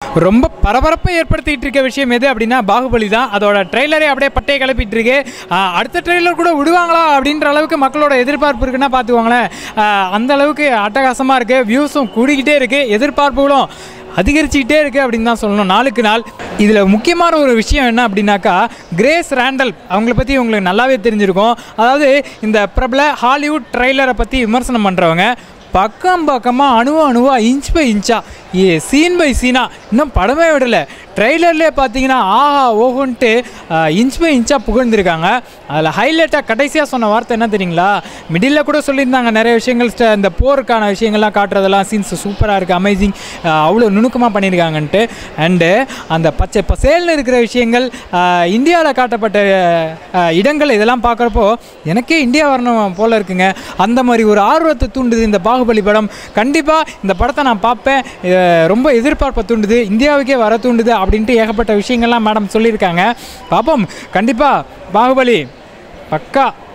ரொம்ப பரபரப்பை ஏற்படுத்திட்டு இருக்க விஷயம் எது அப்படின்னா பாகுபலி தான் அதோட ட்ரெய்லரே அப்படியே பட்டையை கிளப்பிட்டு இருக்கு ஆஹ் அடுத்த ட்ரெய்லர் கூட விடுவாங்களா அப்படின்ற அளவுக்கு மக்களோட எதிர்பார்ப்பு இருக்குன்னா பார்த்துக்கோங்களேன் ஆஹ் அந்த அளவுக்கு அட்டகாசமாக இருக்குது வியூஸும் கூடிக்கிட்டே இருக்குது எதிர்பார்ப்புகளும் அதிகரிச்சுக்கிட்டே இருக்குது அப்படின்னு தான் சொல்லணும் நாளுக்கு நாள் இதில் முக்கியமான ஒரு விஷயம் என்ன அப்படின்னாக்கா கிரேஸ் ரேண்டல் அவங்கள பற்றி உங்களுக்கு நல்லாவே தெரிஞ்சிருக்கும் அதாவது இந்த பிரபல ஹாலிவுட் ட்ரெய்லரை பற்றி விமர்சனம் பண்ணுறவங்க பக்கம் பக்கமாக அணுவா அணுவா இன்ச் பை இன்ச்சா ஏ சீன் பை சீனா இன்னும் படமே விடல ட்ரெய்லர்லேயே பார்த்தீங்கன்னா ஆஹா ஓஹோன்ட்டு இன்ச் பை இன்ச்சாக புகழ்ந்துருக்காங்க அதில் ஹைலைட்டாக கடைசியாக சொன்ன வார்த்தை என்ன தெரியுங்களா மிடில் கூட சொல்லியிருந்தாங்க நிறைய விஷயங்கள் ஸ்ட- இந்த போருக்கான விஷயங்கள்லாம் காட்டுறதெல்லாம் சீன்ஸ் சூப்பராக இருக்குது அமேசிங் அவ்வளோ நுணுக்கமாக பண்ணியிருக்காங்கன்ட்டு அண்டு அந்த பச்சை பசேல்னு இருக்கிற விஷயங்கள் இந்தியாவில் காட்டப்பட்ட அஹ், இடங்கள் இதெல்லாம் பார்க்குறப்போ எனக்கே இந்தியா வரணும் போல இருக்குங்க அந்த மாதிரி ஒரு ஆர்வத்தை தூண்டுது இந்த பாகுபலி படம் கண்டிப்பாக இந்த படத்தை நான் பார்ப்பேன் அஹ், ரொம்ப எதிர்பார்ப்பை தூண்டுது இந்தியாவுக்கே வர தூண்டுது அப்படின்ட்டு ஏகப்பட்ட விஷயங்கள்லாம் மேடம் சொல்லியிருக்காங்க பார்ப்போம் கண்டிப்பாக பாகுபலி பக்கா